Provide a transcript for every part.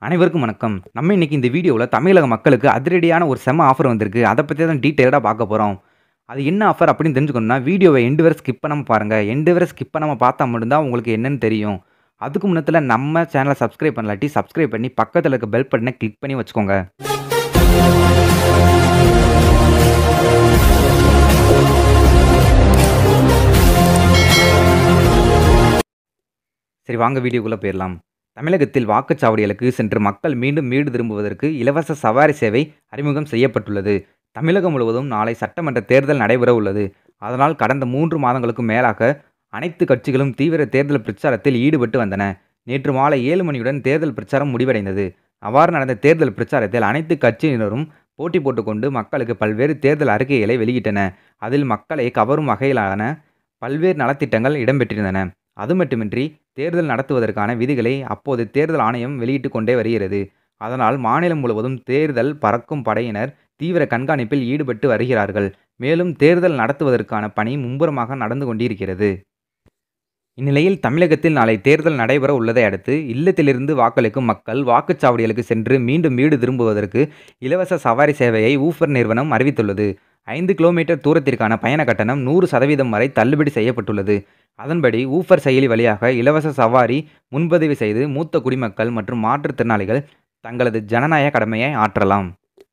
அனைவருக்கும் வணக்கம் நம்ம இன்னைக்கு இந்த வீடியோவில் தமிழக மக்களுக்கு அதிரடியான ஒரு செம ஆஃபர் வந்திருக்கு அதை பற்றி தான் டீட்டெயிலாக பார்க்க போகிறோம் அது என்ன ஆஃபர் அப்படின்னு தெரிஞ்சுக்கணும்னா வீடியோவை எண்டு வரை ஸ்கிப் பண்ணாமல் பாருங்கள் எண்டு வரை ஸ்கிப் பண்ணாமல் பார்த்தா மட்டும்தான் உங்களுக்கு என்னன்னு தெரியும் அதுக்கு முன்னத்தில் நம்ம சேனலை சப்ஸ்கிரைப் பண்ணலாட்டி சப்ஸ்கிரைப் பண்ணி பக்கத்தில் இருக்க பெல் பட்டனை கிளிக் பண்ணி வச்சுக்கோங்க சரி வாங்க வீடியோக்குள்ளே போயிடலாம் தமிழகத்தில் வாக்குச்சாவடிகளுக்கு சென்று மக்கள் மீண்டும் வீடு திரும்புவதற்கு இலவச சவாரி சேவை அறிமுகம் செய்யப்பட்டுள்ளது தமிழகம் முழுவதும் நாளை சட்டமன்ற தேர்தல் நடைபெற உள்ளது அதனால் கடந்த மூன்று மாதங்களுக்கு மேலாக அனைத்து கட்சிகளும் தீவிர தேர்தல் பிரச்சாரத்தில் ஈடுபட்டு வந்தன நேற்று மாலை ஏழு மணியுடன் தேர்தல் பிரச்சாரம் முடிவடைந்தது அவ்வாறு நடந்த தேர்தல் பிரச்சாரத்தில் அனைத்து கட்சியினரும் போட்டி போட்டுக்கொண்டு மக்களுக்கு பல்வேறு தேர்தல் அறிக்கைகளை வெளியிட்டன அதில் மக்களை கவரும் வகையிலான பல்வேறு நலத்திட்டங்கள் இடம்பெற்றிருந்தன அது மட்டுமின்றி தேர்தல் நடத்துவதற்கான விதிகளை அப்போது தேர்தல் ஆணையம் வெளியிட்டு கொண்டே வருகிறது அதனால் மாநிலம் முழுவதும் தேர்தல் பறக்கும் படையினர் தீவிர கண்காணிப்பில் ஈடுபட்டு வருகிறார்கள் மேலும் தேர்தல் நடத்துவதற்கான பணி மும்முரமாக நடந்து கொண்டிருக்கிறது இந்நிலையில் தமிழகத்தில் நாளை தேர்தல் நடைபெற உள்ளதை அடுத்து இல்லத்திலிருந்து வாக்களிக்கும் மக்கள் வாக்குச்சாவடிகளுக்கு சென்று மீண்டும் வீடு திரும்புவதற்கு இலவச சவாரி சேவையை ஊஃபர் நிறுவனம் அறிவித்துள்ளது ஐந்து கிலோமீட்டர் தூரத்திற்கான பயண கட்டணம் நூறு சதவீதம் வரை தள்ளுபடி செய்யப்பட்டுள்ளது அதன்படி ஊஃபர் செயலி வழியாக இலவச சவாரி முன்பதிவு செய்து மூத்த குடிமக்கள் மற்றும் மாற்றுத்திறனாளிகள் தங்களது ஜனநாயக கடமையை ஆற்றலாம்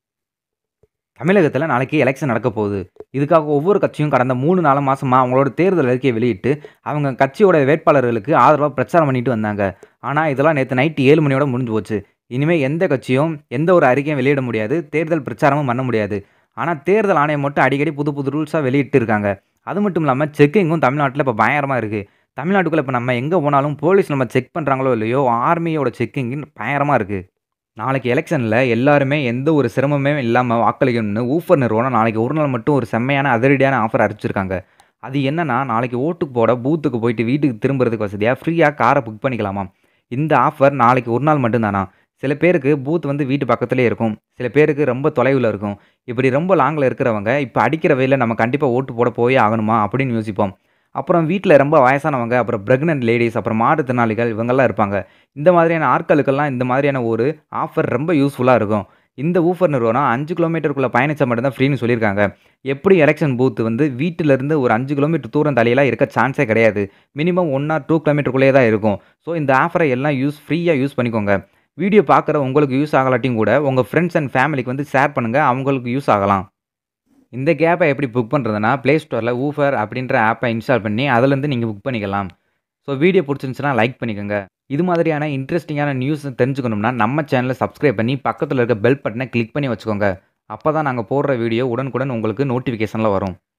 தமிழகத்தில் நாளைக்கு எலெக்ஷன் நடக்க போகுது இதுக்காக ஒவ்வொரு கட்சியும் கடந்த மூணு நாலு மாதமாக அவங்களோட தேர்தல் அறிக்கையை வெளியிட்டு அவங்க கட்சியோட வேட்பாளர்களுக்கு ஆதரவாக பிரச்சாரம் பண்ணிட்டு வந்தாங்க ஆனால் இதெல்லாம் நேற்று நைட்டு ஏழு மணியோட முடிஞ்சு போச்சு இனிமேல் எந்த கட்சியும் எந்த ஒரு அறிக்கையும் வெளியிட முடியாது தேர்தல் பிரச்சாரமும் பண்ண முடியாது ஆனால் தேர்தல் ஆணையம் மட்டும் அடிக்கடி புது புது ரூல்ஸாக வெளியிட்டு இருக்காங்க அது மட்டும் இல்லாமல் செக்கிங்கும் தமிழ்நாட்டில் இப்போ பயங்கரமாக இருக்குது தமிழ்நாட்டுக்குள்ளே இப்போ நம்ம எங்கே போனாலும் போலீஸ் நம்ம செக் பண்ணுறாங்களோ இல்லையோ ஆர்மியோட செக்கிங் பயங்கரமாக இருக்குது நாளைக்கு எலெக்ஷனில் எல்லாருமே எந்த ஒரு சிரமமே இல்லாமல் வாக்களிக்கணும்னு ஊஃபர் நிறுவனம் நாளைக்கு ஒரு நாள் மட்டும் ஒரு செம்மையான அதிரடியான ஆஃபர் அறிவிச்சிருக்காங்க அது என்னன்னா நாளைக்கு ஓட்டுக்கு போட பூத்துக்கு போயிட்டு வீட்டுக்கு திரும்புறதுக்கு வசதியாக ஃப்ரீயாக காரை புக் பண்ணிக்கலாமாம் இந்த ஆஃபர் நாளைக்கு ஒரு நாள் மட்டும்தானா சில பேருக்கு பூத் வந்து வீட்டு பக்கத்துலேயே இருக்கும் சில பேருக்கு ரொம்ப தொலைவில் இருக்கும் இப்படி ரொம்ப லாங்கில் இருக்கிறவங்க இப்போ அடிக்கிற வெயில நம்ம கண்டிப்பாக ஓட்டு போட போயே ஆகணுமா அப்படின்னு யோசிப்போம் அப்புறம் வீட்டில் ரொம்ப வயசானவங்க அப்புறம் ப்ரெக்னென்ட் லேடிஸ் அப்புறம் மாற்றுத்திறனாளிகள் இவங்கெல்லாம் இருப்பாங்க இந்த மாதிரியான ஆட்களுக்கெல்லாம் இந்த மாதிரியான ஒரு ஆஃபர் ரொம்ப யூஸ்ஃபுல்லாக இருக்கும் இந்த ஊஃபர் நிறுவனம் அஞ்சு கிலோமீட்டருக்குள்ளே பயணிச்சா மட்டும்தான் ஃப்ரீன்னு சொல்லியிருக்காங்க எப்படி எலெக்ஷன் பூத் வந்து வீட்டிலேருந்து ஒரு அஞ்சு கிலோமீட்டர் தூரம் தலையெல்லாம் இருக்க சான்ஸே கிடையாது மினிமம் ஒன் ஆர் டூ கிலோமீட்டருக்குள்ளேயே தான் இருக்கும் ஸோ இந்த ஆஃபரை எல்லாம் யூஸ் ஃப்ரீயாக யூஸ் பண்ணிக்கோங்க வீடியோ பார்க்குற உங்களுக்கு யூஸ் ஆகலாட்டியும் கூட உங்கள் ஃப்ரெண்ட்ஸ் அண்ட் ஃபேமிலிக்கு வந்து ஷேர் பண்ணுங்கள் அவங்களுக்கு யூஸ் ஆகலாம் இந்த கேப்பை எப்படி புக் பண்ணுறதுனா ப்ளே ஸ்டோரில் ஊஃபர் அப்படின்ற ஆப்பை இன்ஸ்டால் பண்ணி அதுலேருந்து நீங்கள் புக் பண்ணிக்கலாம் ஸோ வீடியோ பிடிச்சிருந்துச்சுன்னா லைக் பண்ணிக்கோங்க இது மாதிரியான இன்ட்ரெஸ்டிங்கான நியூஸ் தெரிஞ்சுக்கணும்னா நம்ம சேனலை சப்ஸ்கிரைப் பண்ணி பக்கத்தில் இருக்க பெல் பட்டனை கிளிக் பண்ணி வச்சுக்கோங்க அப்போ தான் நாங்கள் போடுற வீடியோ உடனுக்குடன் உங்களுக்கு நோட்டிஃபிகேஷனில் வரும்